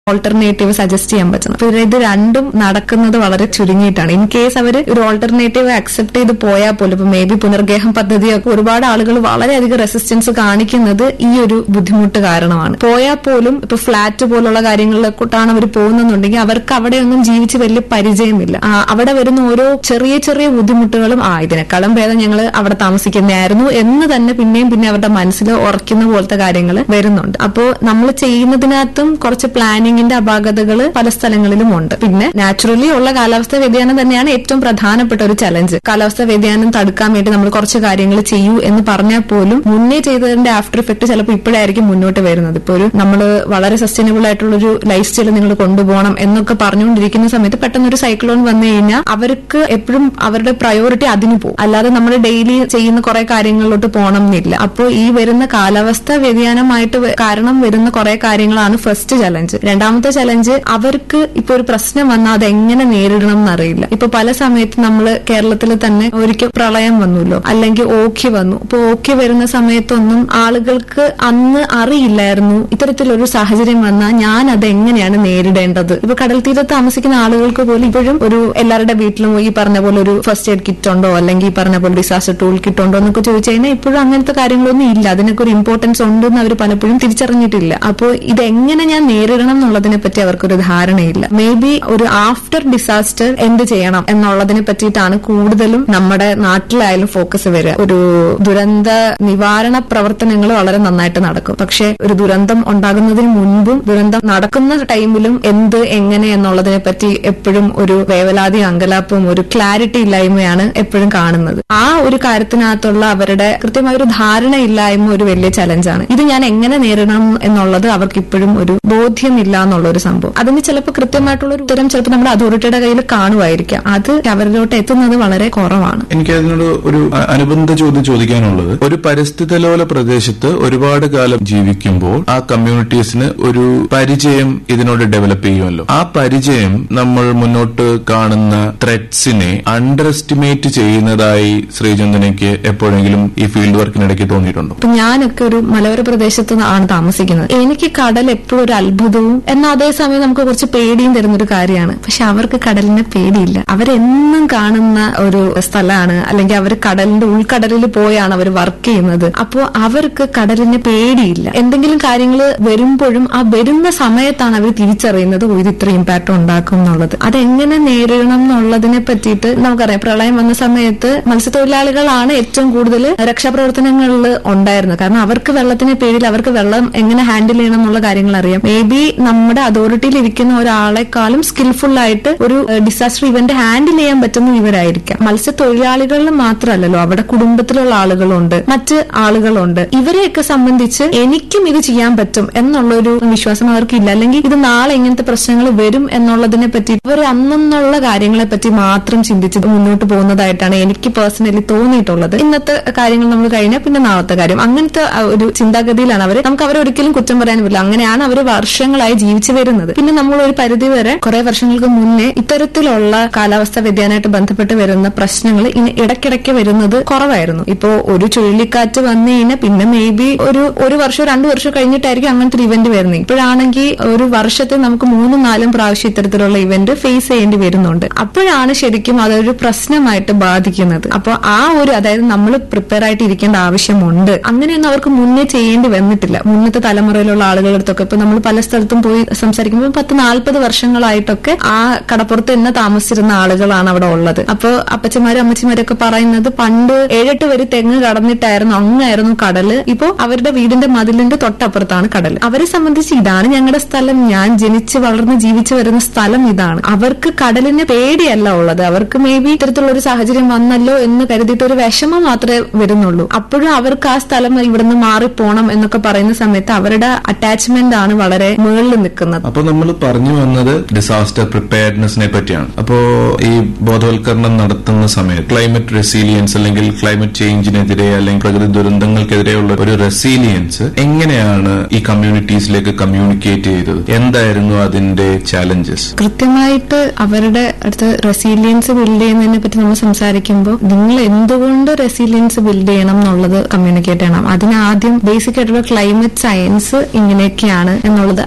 alternative suggest ചെയ്യാൻ പറ്റുന്നത് അപ്പൊ ഇത് രണ്ടും നടക്കുന്നത് വളരെ ചുരുങ്ങിയിട്ടാണ് ഇൻ കേസ് അവർ ഒരു ഓൾട്ടർനേറ്റീവ് അക്സെപ്റ്റ് ചെയ്ത് പോയാൽ പോലും ഇപ്പൊ മേ ബി പുനർഗേഹം പദ്ധതിയൊക്കെ ഒരുപാട് ആളുകൾ വളരെയധികം റെസിസ്റ്റൻസ് കാണിക്കുന്നത് ഈ ഒരു ബുദ്ധിമുട്ട് കാരണമാണ് പോയാൽ പോലും ഇപ്പൊ ഫ്ലാറ്റ് പോലുള്ള കാര്യങ്ങളിലേക്കൊട്ടാണ് അവർ പോകുന്നുണ്ടെങ്കിൽ അവർക്ക് അവിടെയൊന്നും ജീവിച്ച് വലിയ പരിചയമില്ല ആ, അവിടെ വരുന്ന ഓരോ ചെറിയ ചെറിയ ബുദ്ധിമുട്ടുകളും ആ ഇതിനേക്കാളും ഭേദം ഞങ്ങൾ അവിടെ താമസിക്കുന്നതായിരുന്നു എന്ന് തന്നെ പിന്നെയും പിന്നെ അവരുടെ മനസ്സിൽ ഉറക്കുന്ന പോലത്തെ കാര്യങ്ങൾ വരുന്നുണ്ട് അപ്പോൾ നമ്മൾ ചെയ്യുന്നതിനകത്തും കുറച്ച് പ്ലാനിങ്ങിന്റെ അപാകതകൾ പല സ്ഥലങ്ങളിലും ഉണ്ട് പിന്നെ നാച്ചുറലി ഉള്ള കാലാവസ്ഥ വ്യതിയാനം തന്നെയാണ് ഏറ്റവും പ്രധാനപ്പെട്ട ഒരു ചലഞ്ച് കാലാവസ്ഥ വ്യതിയാനം തടുക്കാൻ വേണ്ടി നമ്മൾ കുറച്ച് കാര്യങ്ങൾ ചെയ്യൂ എന്ന് പറഞ്ഞാൽ പോലും മുന്നേ ചെയ്തതിന്റെ ആഫ്റ്റർ ഇഫക്ട് ചിലപ്പോൾ ഇപ്പോഴായിരിക്കും മുന്നോട്ട് വരുന്നത് ഇപ്പോൾ ഒരു നമ്മൾ വളരെ സസ്റ്റൈനബിൾ ആയിട്ടുള്ള ഒരു ലൈഫ് സ്റ്റൈൽ നിങ്ങൾ കൊണ്ടുപോകണം എന്നൊക്കെ പറഞ്ഞുകൊണ്ടിരിക്കുന്ന സമയത്ത് പെട്ടെന്ന് ഒരു സൈക്ലോൺ വന്നു കഴിഞ്ഞാൽ അവർക്ക് എപ്പോഴും അവരുടെ പ്രയോറിറ്റി അതിന് പോകും അല്ലാതെ നമ്മൾ ഡെയിലി ചെയ്യുന്ന കുറെ കാര്യങ്ങളിലോട്ട് പോകണം എന്നില്ല അപ്പോൾ ഈ വരുന്ന കാലാവസ്ഥ വ്യതിയാനമായിട്ട് വ- കാരണം വരുന്ന കുറെ കാര്യങ്ങളാണ് ഫസ്റ്റ് ചലഞ്ച് രണ്ടാമത്തെ ചലഞ്ച് അവർക്ക് ഇപ്പൊ ഒരു പ്രശ്നം വന്നാൽ അത് എങ്ങനെ നേരിടണം എന്നറിയില്ല ഇപ്പൊ പല സമയത്ത് നമ്മൾ കേരളത്തിൽ തന്നെ ഒരിക്കൽ പ്രളയം വന്നുല്ലോ അല്ലെങ്കിൽ ഓഖി വന്നു ഇപ്പൊ ഓഖി വരുന്ന സമയത്തൊന്നും ആളുകൾക്ക് അന്ന് അറിയില്ലായിരുന്നു ഇത്തരത്തിലൊരു സാഹചര്യം വന്നാൽ ഞാൻ അത് എങ്ങനെയാണ് നേരിടേണ്ടത് ഇപ്പൊ കടൽ തീരത്ത് താമസിക്കുന്ന ആളുകൾക്ക് പോലും ഇപ്പോഴും ഒരു എല്ലാവരുടെ വീട്ടിലും ഈ പറഞ്ഞ പോലെ ഒരു ഫസ്റ്റ് എയ്ഡ് കിറ്റ് ഉണ്ടോ അല്ലെങ്കിൽ ഈ പറഞ്ഞ പോലെ ഡിസാസ്റ്റർ ടൂൾ കിറ്റ് ഉണ്ടോ എന്നൊക്കെ ചോദിച്ചു കഴിഞ്ഞാൽ ഇപ്പോഴും അങ്ങനത്തെ കാര്യങ്ങളൊന്നും ഇല്ല അതിനൊക്കെ ഒരു ഇമ്പോർട്ടൻസ് ഉണ്ടെന്ന് അവർ പലപ്പോഴും തിരിച്ചറിഞ്ഞിട്ടില്ല അപ്പോൾ ഇതെങ്ങനെ ഞാൻ നേരിടണം എന്നുള്ളതിനെ പറ്റി അവർക്കൊരു ധാരണയില്ല മേ ബി ഒരു ആഫ്റ്റർ ഡിസാസ്റ്റർ എന്ത് ചെയ്യണം എന്നുള്ളതിനെ പറ്റിയിട്ടാണ് കൂടുതലും നമ്മുടെ നാട്ടിലായാലും ഫോക്കസ് വരിക ഒരു ദുരന്ത നിവാരണ പ്രവർത്തനങ്ങൾ വളരെ നന്നായിട്ട് നടക്കും പക്ഷെ ഒരു ദുരന്തം ഉണ്ടാകുന്നതിന് മുൻപും ദുരന്തം നടക്കുന്ന ടൈമിലും എന്ത് എങ്ങനെ എന്നുള്ളതിനെ പറ്റി എപ്പോഴും ഒരു വേവലാതി അങ്കലാപ്പും ഒരു ക്ലാരിറ്റി ഇല്ലായ്മയാണ് എപ്പോഴും കാണുന്നത് ആ ഒരു കാര്യത്തിനകത്തുള്ള അവരുടെ കൃത്യമായ ഒരു ധാരണയില്ലായ്മ ഒരു വലിയ ചലഞ്ചാണ് ഇത് ഞാൻ എങ്ങനെ നേരിടണം എന്നുള്ളത് അവർക്ക് ഇപ്പോഴും ഒരു ബോധ്യമില്ല എന്നുള്ള ഒരു സംഭവം അതിന് ചിലപ്പോൾ കൃത്യമായിട്ടുള്ള ഒരു ഉത്തരം ചിലപ്പോൾ നമ്മുടെ അതോറിറ്റിയുടെ കയ്യിൽ കാണുമായിരിക്കാം അത് അവരിലോട്ട് എത്തുന്നത് വളരെ കുറവാണ് എനിക്ക് അതിനോട് ഒരു അ- അനുബന്ധ ചോദ്യം ചോദിക്കാനുള്ളത് ഒരു പരിസ്ഥിതിലോല പ്രദേശത്ത് ഒരുപാട് കാലം ജീവിക്കുമ്പോൾ ആ കമ്മ്യൂണിറ്റീസിന് ഒരു പരിചയം ഇതിനോട് ഡെവലപ്പ് ചെയ്യുമല്ലോ ആ പരിചയം നമ്മൾ മുന്നോട്ട് കാണുന്ന ത്രെഡ്സിനെ അണ്ടർ എസ്റ്റിമേറ്റ് ചെയ്യുന്നതായി ശ്രീചന്ദനയ്ക്ക് എപ്പോഴെങ്കിലും ഈ ഫീൽഡ് വർക്കിനിടയ്ക്ക് തോന്നിയിട്ടുണ്ടോ ഇപ്പൊ ഞാനൊക്കെ ഒരു മലയോര പ്രദേശത്ത് ആണ് താമസിക്കുന്നത് എനിക്ക് കടൽ എപ്പോഴും ഒരു അത്ഭുതവും എന്നാൽ അതേസമയം നമുക്ക് കുറച്ച് പേടിയും തരുന്ന ഒരു കാര്യമാണ് പക്ഷെ അവർക്ക് കടലിനെ പേടിയില്ല അവരെന്നും കാണുന്ന ഒരു സ്ഥലമാണ് അല്ലെങ്കിൽ അവർ കടലിന്റെ ഉൾക്കടലിൽ പോയാണ് അവർ വർക്ക് ചെയ്യുന്നത് അപ്പോൾ അവർക്ക് കടലിനെ പേടിയില്ല എന്തെങ്കിലും കാര്യങ്ങൾ വരുമ്പോഴും ആ വരുന്ന സമയത്താണ് അവർ തിരിച്ചറിയുന്നത് ഓ ഇത് ഇത്ര ഇമ്പാക്ട് ഉണ്ടാക്കും എന്നുള്ളത് അതെങ്ങനെ നേരിടണം എന്നുള്ളതിനെ പറ്റിയിട്ട് നമുക്കറിയാം പ്രളയം വന്ന സമയത്ത് മത്സ്യത്തൊഴിലാളികളാണ് ഏറ്റവും കൂടുതൽ രക്ഷാപ്രവർത്തനങ്ങളിൽ ഉണ്ടായിരുന്നത് കാരണം അവർക്ക് വെള്ളത്തിന് പേടിയിൽ അവർക്ക് വെള്ളം എങ്ങനെ ഹാൻഡിൽ ചെയ്യണം എന്നുള്ള കാര്യങ്ങൾ അറിയാം മേ ബി നമ്മുടെ അതോറിറ്റിയിൽ ഇരിക്കുന്ന ഒരാളെക്കാളും സ്കിൽഫുൾ ആയിട്ട് ഒരു ഡിസാസ്റ്റർ ഇവന്റ് ഹാൻഡിൽ ചെയ്യാൻ പറ്റുന്ന ഇവരായിരിക്കാം മത്സ്യത്തൊഴിലാളികളിൽ മാത്രമല്ലല്ലോ അവിടെ കുടുംബത്തിലുള്ള ആളുകളുണ്ട് മറ്റ് ആളുകളുണ്ട് ഇവരെയൊക്കെ സംബന്ധിച്ച് എനിക്കും ഇത് ചെയ്യാൻ പറ്റും എന്നുള്ള ഒരു വിശ്വാസം അവർക്കില്ല അല്ലെങ്കിൽ ഇത് നാളെ ഇങ്ങനത്തെ പ്രശ്നങ്ങൾ വരും എന്നുള്ളതിനെ പറ്റി ഇവർ അന്നെന്നുള്ള കാര്യങ്ങളെ പറ്റി മാത്രം ചിന്തിച്ച് മുന്നോട്ട് പോകുന്നതായിട്ടാണ് എനിക്ക് പേഴ്സണലി തോന്നിയിട്ടുള്ളത് ഇന്നത്തെ കാര്യങ്ങൾ നമ്മൾ കഴിഞ്ഞാൽ പിന്നെ നാളത്തെ കാര്യം അങ്ങനത്തെ ആ ഒരു ചിന്താഗതിയിലാണ് അവർ നമുക്ക് അവരെ ഒരിക്കലും കുറ്റം പറയാൻ പറ്റില്ല അങ്ങനെയാണ് അവർ വർഷങ്ങളായി ജീവിച്ചു വരുന്നത് പിന്നെ നമ്മൾ ഒരു പരിധി വരെ കുറെ വർഷങ്ങൾക്ക് മുന്നേ ഇത്തരത്തിലുള്ള കാലാവസ്ഥ വ്യതിയാനമായിട്ട് ബന്ധപ്പെട്ട് വരുന്ന പ്രശ്നങ്ങൾ ഇനി ഇടയ്ക്കിടയ്ക്ക് വരുന്നത് കുറവായിരുന്നു ഇപ്പോ ഒരു ചുഴലിക്കാറ്റ് വന്നു കഴിഞ്ഞാൽ പിന്നെ മേ ബി ഒരു ഒരു വർഷം രണ്ടു വർഷം കഴിഞ്ഞിട്ടായിരിക്കും അങ്ങനത്തെ ഒരു ഇവന്റ് വരുന്നത് ഇപ്പോഴാണെങ്കിൽ ഒരു വർഷത്തെ നമുക്ക് മൂന്നും നാലും പ്രാവശ്യം ഇത്തരത്തിലുള്ള ഇവന്റ് ഫേസ് ചെയ്യേണ്ടി വരുന്നുണ്ട് അപ്പോഴാണ് ശരിക്കും അതൊരു പ്രശ്നമായിട്ട് ബാധിക്കുന്നത് അപ്പോൾ ആ ഒരു അതായത് നമ്മൾ പ്രിപ്പയർ ആയിട്ട് ഇരിക്കേണ്ട ആവശ്യമുണ്ട് അങ്ങനെയൊന്നും അവർക്ക് മുന്നേ ചെയ്യേണ്ടി വന്നിട്ടില്ല മുന്നത്തെ തലമുറയിലുള്ള ആളുകളുടെ അടുത്തൊക്കെ ഇപ്പൊ നമ്മൾ പല സ്ഥലത്തും പോയി സംസാരിക്കുമ്പോൾ പത്ത് നാൽപ്പത് വർഷങ്ങളായിട്ടൊക്കെ ആ കടപ്പുറത്ത് തന്നെ താമസിച്ചിരുന്ന ആളുകളാണ് അവിടെ ഉള്ളത് അപ്പോൾ അപ്പച്ചമാരും അമ്മച്ചിമാരൊക്കെ പറയുന്നത് പണ്ട് ഏഴെട്ട് വരി തെങ്ങ് കടന്നിട്ടായിരുന്നു അങ്ങായിരുന്നു കടല് ഇപ്പോ അവരുടെ വീടിന്റെ മതിലിന്റെ തൊട്ടപ്പുറത്താണ് കടൽ അവരെ സംബന്ധിച്ച് ഇതാണ് ഞങ്ങളുടെ സ്ഥലം ഞാൻ ജനിച്ച് വളർന്ന് ജീവിച്ചു വരുന്ന സ്ഥലം ഇതാണ് അവർക്ക് കടലിന് പേടിയല്ല ഉള്ളത് അവർക്ക് മേ ബി ഇത്തരത്തിലുള്ള ഒരു സാഹചര്യം വന്നല്ലോ എന്ന് കരുതിയിട്ട് ഒരു വിഷമം മാത്രമേ വരുന്നുള്ളൂ അപ്പോഴും അവർക്ക് ആ സ്ഥലം ഇവിടുന്ന് മാറിപ്പോണം എന്നൊക്കെ പറയുന്ന സമയത്ത് അവരുടെ അറ്റാച്ച്മെന്റ് ആണ് വളരെ മുകളിൽ നിൽക്കുന്നത് അപ്പൊ നമ്മൾ പറഞ്ഞു വന്നത് ഡിസാസ്റ്റർ പ്രിപ്പയർനെസിനെ പറ്റിയാണ് അപ്പോ ഈ ബോധവൽക്കരണം നടത്തുന്ന സമയത്ത് ക്ലൈമറ്റ് റെസീലിയൻസ് അല്ലെങ്കിൽ ക്ലൈമറ്റ് ചേഞ്ചിനെതിരെ അല്ലെങ്കിൽ പ്രകൃതി ദുരന്തങ്ങൾക്കെതിരെയുള്ള ഒരു റെസീലിയൻസ് എങ്ങനെയാണ് ഈ കമ്മ്യൂണിറ്റീസിലേക്ക് കമ്മ്യൂണിക്കേറ്റ് ചെയ്തത് എന്തായിരുന്നു അതിന്റെ ചാലഞ്ചസ് കൃത്യമായിട്ട് അവരുടെ അടുത്ത് റെസീലിയൻസ് ബിൽഡ് ചെയ്യുന്നതിനെ പറ്റി നമ്മൾ സംസാരിക്കുമ്പോൾ നിങ്ങൾ എന്തുകൊണ്ട് റെസീലിയൻസ് ബിൽഡ് ചെയ്യണം എന്നുള്ളത് കമ്മ്യൂണിക്കേറ്റ് ചെയ്യണം അതിന് ആദ്യം ബേസിക് ആയിട്ടുള്ള ക്ലൈമറ്റ് സയൻസ് ഇങ്ങനെയൊക്കെയാണ് എന്നുള്ളത് അത് ഒരു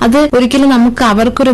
ഒരിക്കലും നമുക്ക് അവർക്കൊരു